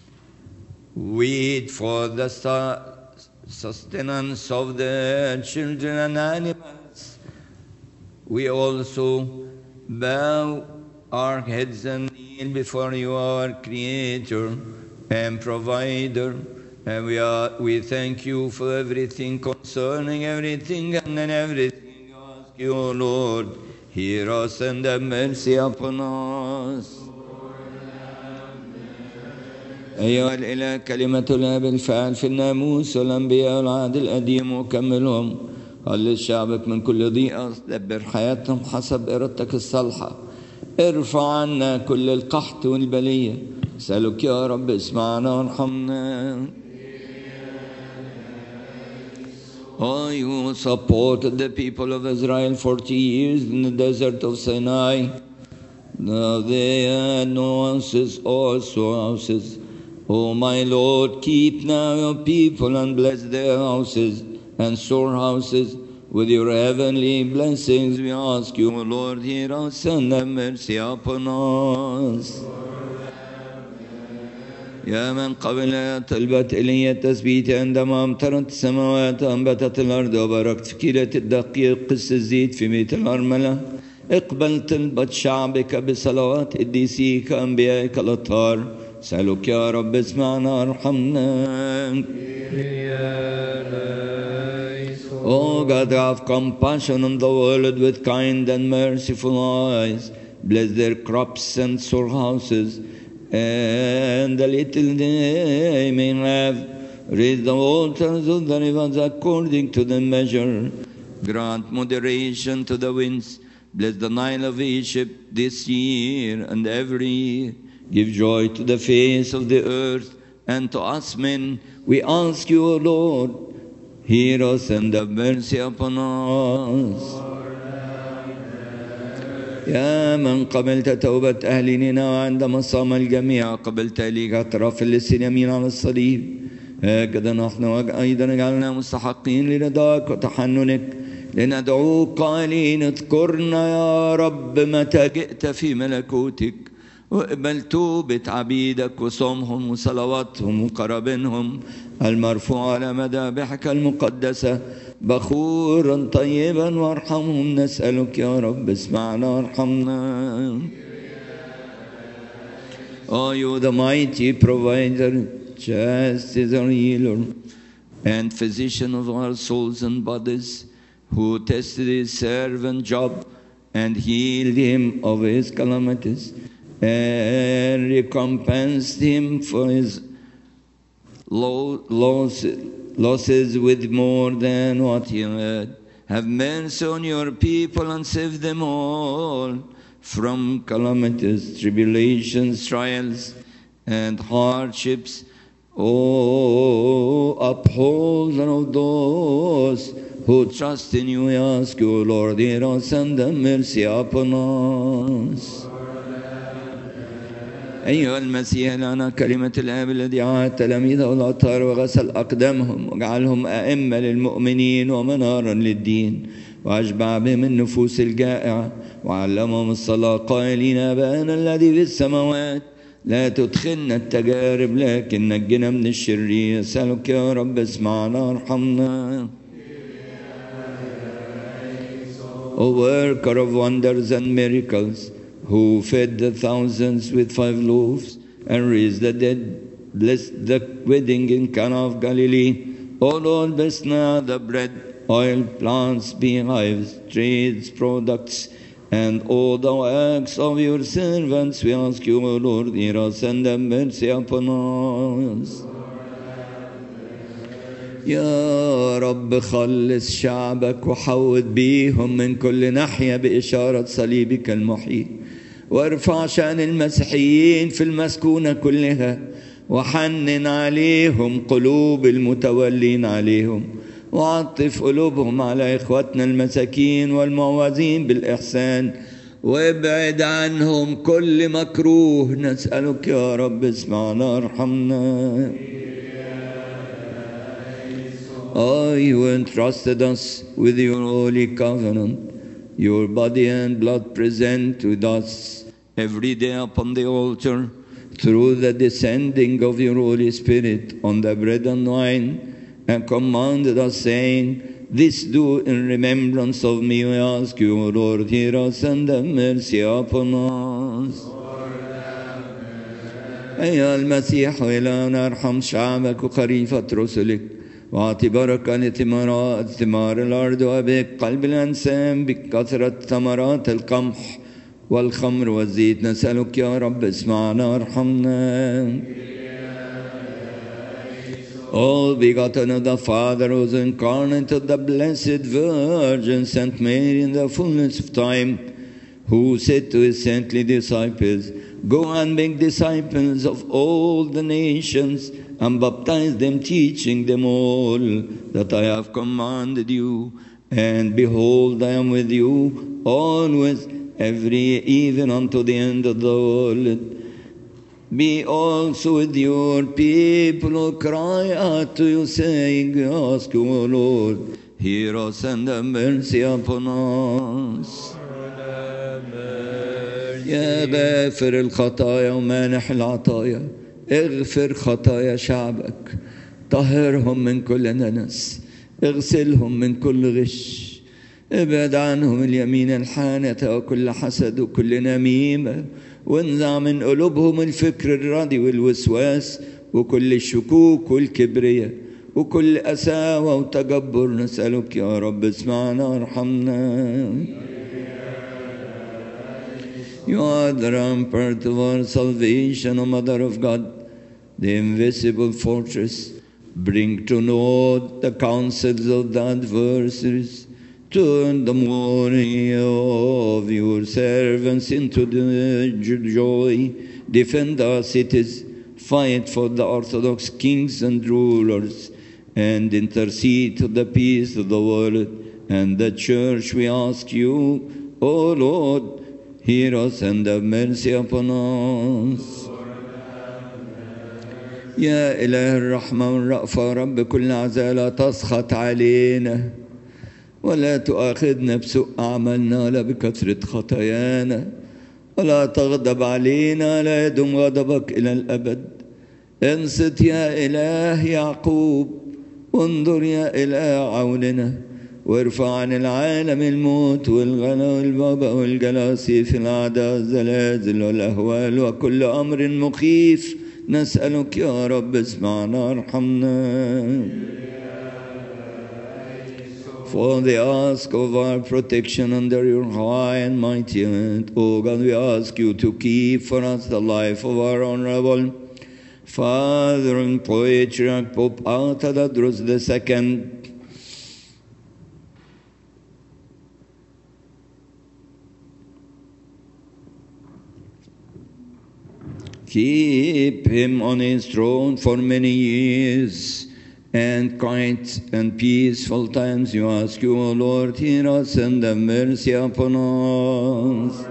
wheat for the su- sustenance of the children and animals. We also bow our heads and kneel before you, our Creator and Provider. And we, are, we thank you for everything concerning everything and in everything. Ask you, O Lord, hear us and have mercy upon us. أيها الإله كلمة الآب الفاعل في الناموس والأنبياء والعهد القديم وكملهم خلص شعبك من كل ضيقة دبر حياتهم حسب إرادتك الصالحة ارفع عنا كل القحط والبلية اسألك يا رب اسمعنا وارحمنا Oh, you supported the people of Israel 40 years in the desert of Sinai. Now they had no houses or storehouses. O my Lord, keep now your people and bless their houses and storehouses with your heavenly blessings. We ask you, O Lord, hear us and have mercy upon us. يا من قبل طلبت إلي التثبيت عندما أمطرت السماوات أنبتت الأرض وباركت في كيلة الدقيق قس الزيت في بيت الأرملة اقبل طلبة شعبك بصلوات قديسيك أنبيائك الأطهار سألك يا رب اسمعنا ارحمنا Oh God, have compassion on the world with kind and merciful eyes. Bless their crops and storehouses, and the little they may have. Raise the waters of the rivers according to the measure. Grant moderation to the winds. Bless the Nile of Egypt this year and every year. Give joy to the face of the earth and to us men. We ask you, O Lord, hear us and have mercy upon us. يا من قبلت توبة أهل نينوى عندما صام الجميع قبلت ليك اعتراف اللسان يمين على الصليب هكذا نحن أيضا جعلنا مستحقين لرضاك وتحننك لندعوك قائلين اذكرنا يا رب متى جئت في ملكوتك واقبل توبة عبيدك وصومهم وصلواتهم وقرابينهم المرفوع على مذابحك المقدسة بخورا طيبا وارحمهم نسألك يا رب اسمعنا وارحمنا Oh, you the mighty provider, justice our healer, and physician of our souls and bodies, who tested his servant Job and healed him of his calamities, and recompensed him for his lo- loss, losses with more than what he had. Have mercy on your people and save them all from calamities, tribulations, trials, and hardships. Oh, uphold of those who trust in you. We ask you, Lord, hear us and have mercy upon us. أيها المسيح لنا كلمة الآب الذي عاد تلاميذه والأطهار وغسل أقدامهم واجعلهم أئمة للمؤمنين ومنارا للدين وأشبع بهم النفوس الجائعة وعلمهم الصلاة قائلين أبانا الذي في السماوات لا تدخلنا التجارب لكن نجنا من الشرير أسألك يا رب اسمعنا وارحمنا O worker of wonders and miracles, who fed the thousands with five loaves and raised the dead, blessed the wedding in Cana of Galilee. O Lord, bless now the bread, oil, plants, beehives, trades, products, and all the works of your servants. We ask you, O Lord, hear us and have mercy upon us. يا رب خلص شعبك وحوط بيهم من كل ناحية بإشارة صليبك المحيي وارفع شأن المسيحيين في المسكونة كلها وحنن عليهم قلوب المتولين عليهم وعطف قلوبهم على إخوتنا المساكين والمعوزين بالإحسان وابعد عنهم كل مكروه نسألك يا رب اسمعنا ارحمنا Oh, you entrusted us with your holy covenant, your body and blood present with us every day upon the altar through the descending of your Holy Spirit on the bread and wine, and commanded us, saying, This do in remembrance of me, we ask you, O Lord, hear us and have mercy upon us. أيها المسيح إلهنا ارحم شعبك وخريفة رسلك واعطي بركة لثمرات ثمار الأرض وأبك قلب الإنسان بكثرة ثمرات القمح والخمر والزيت نسألك يا رب اسمعنا وارحمنا All begotten of the Father who's incarnate of the Blessed Virgin Saint Mary in the fullness of time, who said to his saintly disciples, Go and make disciples of all the nations and baptize them, teaching them all that I have commanded you. And behold, I am with you always, every even unto the end of the world. Be also with your people who cry out to you, saying, Ask you, O Lord, hear us and have mercy upon us. يا غافر الخطايا ومانح العطايا اغفر خطايا شعبك طهرهم من كل ننس اغسلهم من كل غش ابعد عنهم اليمين الحانة وكل حسد وكل نميمة وانزع من قلوبهم الفكر الردي والوسواس وكل الشكوك والكبرياء وكل أساوة وتجبر نسألك يا رب اسمعنا وارحمنا You are the rampart of our salvation, O Mother of God, the invisible fortress. Bring to naught the counsels of the adversaries. Turn the mourning of your servants into the joy. Defend our cities. Fight for the Orthodox kings and rulers. And intercede to the peace of the world and the church. We ask you, O Lord, hear us and have mercy upon us. يا إله الرحمة والرأفة رب كل عزاء لا تسخط علينا ولا تؤاخذنا بسوء أعمالنا ولا بكثرة خطايانا ولا تغضب علينا لا يدم غضبك إلى الأبد انصت يا إله يعقوب انظر يا إله عوننا وارفع عن العالم الموت والغلا والبابا والجلاسي في الأعداء الزلازل والأهوال وكل أمر مخيف نسألك يا رب اسمعنا ارحمنا For they ask of our protection under your high and mighty hand. O God, we ask you to keep for us the life of our honorable Father and Patriarch Pope Artadadrus II. Keep him on his throne for many years and quiet and peaceful times. You ask you, O Lord, hear us and have mercy upon us.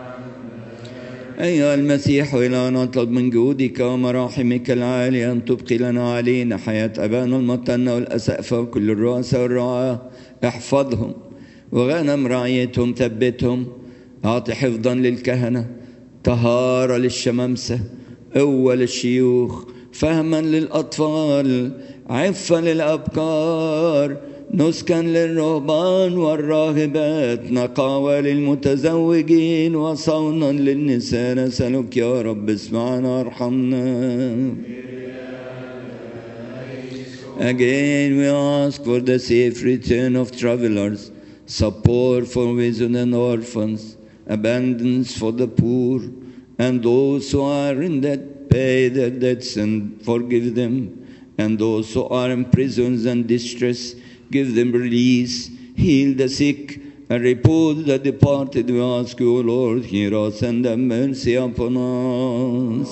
أيها المسيح إلى نطلب من جودك ومراحمك العالية أن تبقي لنا علينا حياة أبانا المطنة والأسقفة وكل الرؤساء والرعاة احفظهم وغنم رعيتهم ثبتهم أعطي حفظا للكهنة طهارة للشمامسة قوة للشيوخ فهما للأطفال عفة للأبكار نسكا للرهبان والراهبات نقاوة للمتزوجين وصونا للنساء نسألك يا رب اسمعنا ارحمنا Again we ask for the safe return of travelers, support for widows and orphans, abundance for the poor, and those who are in debt pay their debts and forgive them, and those who are in prisons and distress give them release, heal the sick, and repose the departed. We ask you, O Lord, hear us and have mercy upon us.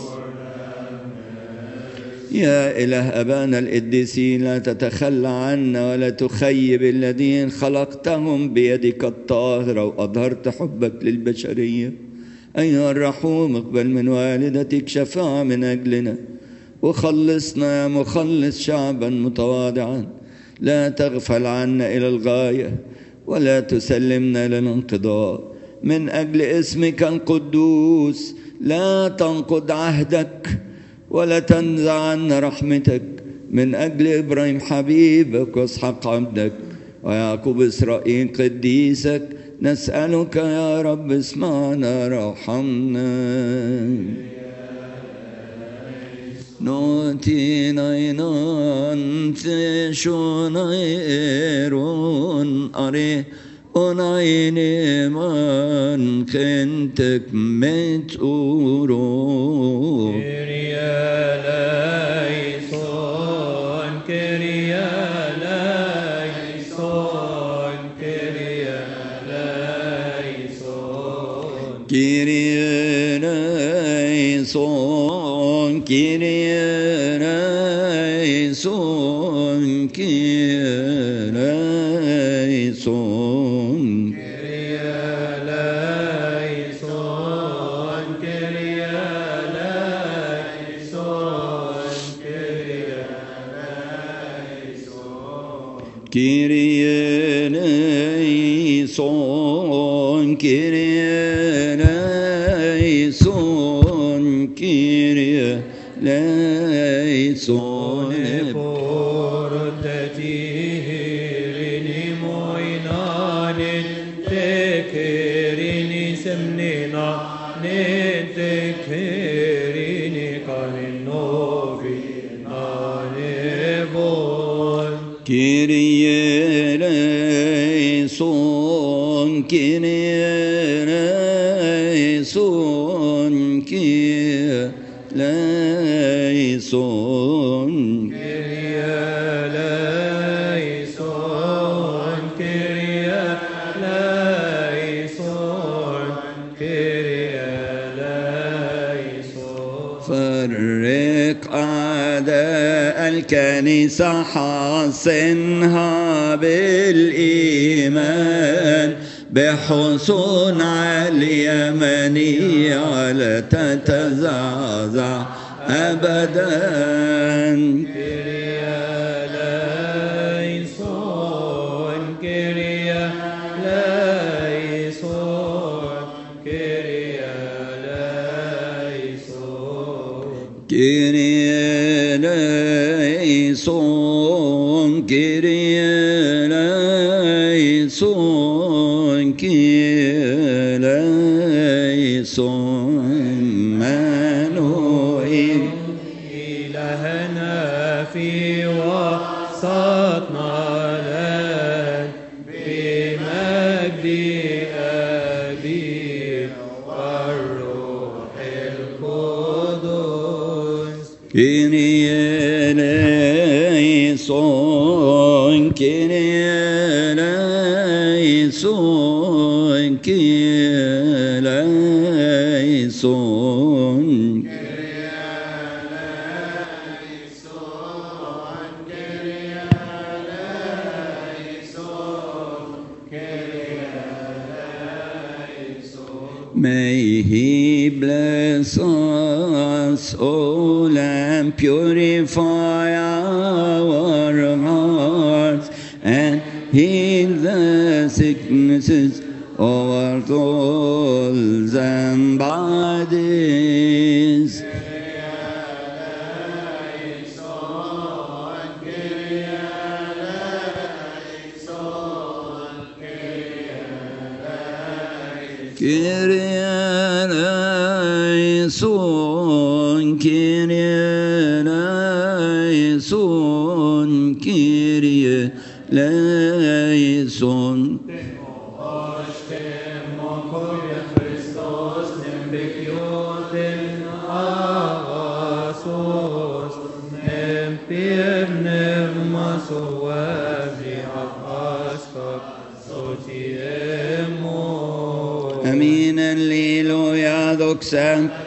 يا إله أبانا القديسين لا تتخلى عنا ولا تخيب الذين خلقتهم بيدك الطاهرة وأظهرت حبك للبشرية أيها الرحوم اقبل من والدتك شفاعة من أجلنا وخلصنا يا مخلص شعبا متواضعا لا تغفل عنا إلى الغاية ولا تسلمنا إلى الانقضاء من أجل اسمك القدوس لا تنقض عهدك ولا تنزع عنا رحمتك من أجل إبراهيم حبيبك واسحاق عبدك ويعقوب إسرائيل قديسك نسألك يا رب اسمعنا رحمنا نوتيناينان تشونايرون أري ونعيني من كنتك متورو Kyrie eleison, Kyrie eleison, Kyrie eleison. Kyrie eleison, Kyrie eleison, Kyrie eleison. Kyrie eleison, Kyrie eleison, Kyrie eleison. Kyrie eleison, Kyrie eleison, Kyrie eleison. Portatirini moinanin tekerini semnina ne tekerini kanin novi nanevon Kyrie eleison, Kyrie eleison, Kyrie eleison. Kyrie eleison, Kyrie eleison, Kyrie eleison. فرق أعداء الكنيسة حصنها بالإيمان بحصون عالية منيعة لا تتزعزع أبداً Kyrie eleison, Kyrie eleison, Kyrie eleison, qui eleison, Manuel. إلهنا في وسطنا لن بمجد أبي والروح القدس Kyrie eleison, Kyrie eleison, Kyrie eleison. May He bless us all and purify our hearts and heal the sicknesses of our souls and bodies. Kyrie eleison, Kyrie eleison, Kyrie eleison. Χριστός νεμπεκιώτεν αγασός εμπίρ πνεύμα σου έβρι απάσκαπ σωτή εμώ Amin, alleluia, doxa.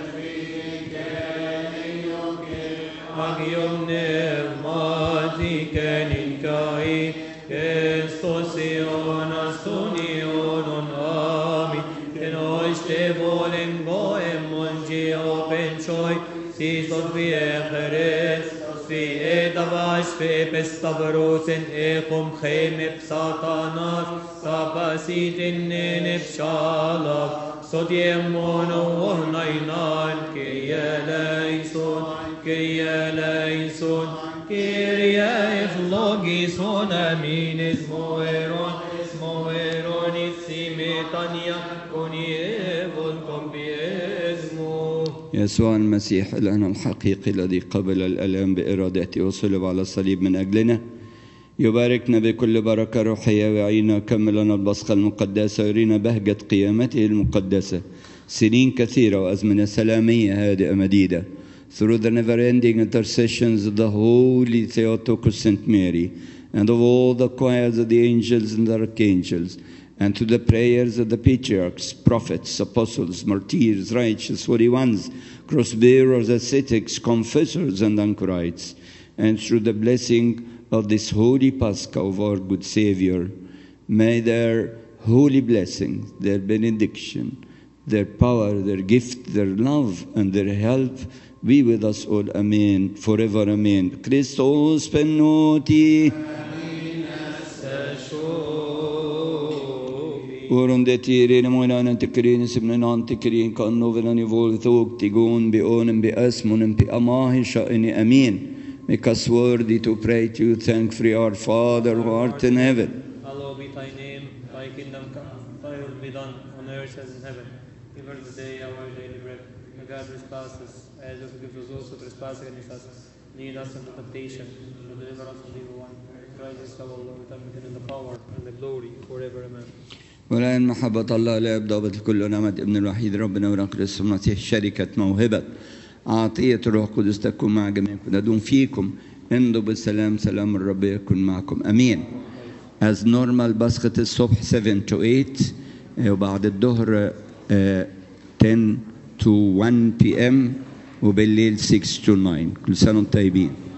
Agium pneumaticen in cae Christos ionas unionon ami En ois te volen goem mongi open choi Sis dot viecheres Vi edavas fe pestavrosen ecum chemep satanas Sapasitin nenep shalak Sodiem mono onainan Kyrie eleison Kyrie eleison Kyrie ephlogisson amin Esmoeron Esmoeron Issimetania Coni evol compiesmo يسوع المسيح الآن الحقيقي الذي قبل الألام بإرادته وصلب على الصليب من أجلنا يباركنا بكل بركة روحية ويعينا كملنا البصخة المقدسة ويرينا بهجة قيامته المقدسة سنين كثيرة وأزمنة سلامية هادئة مديدة through the never-ending intercessions of the Holy Theotokos Saint Mary and of all the choirs of the angels and the archangels and to the prayers of the patriarchs, prophets, apostles, martyrs, righteous, holy ones, cross-bearers, ascetics, confessors, and anchorites, and through the blessing of this holy Pascha of our good Savior, may their holy blessings, their benediction, their power, their gift, their love, and their help be with us all. Amen. Forever. Amen. Christos penoti. Orunde tirin moinan tikrin simnan tikrin kan novelan vol thog tigun be onen be asmunen be amahi sha'ini amin. Make us worthy to pray to you, thankfully, our Father who art in heaven. Hallowed be thy name, thy kingdom come, thy will be done on earth as in heaven. Give us today our daily bread. And God trespasses, as we forgive those also trespass against us. Lead us into temptation, and deliver us from the evil one. Christ is our Lord, and the power and the glory forever. Amen. والآن محبة الله لا يبدأ بكل نعمة ابن الوحيد ربنا ونقل المسيح شركة موهبة عطية الروح القدس تكون مع جميعكم ندوم فيكم امضوا بالسلام سلام الرب يكون معكم أمين as normal بسخة الصبح 7 to 8 آه، وبعد الظهر آه، 10 to 1 p.m. وبالليل 6 to 9 كل سنة وانتم طيبين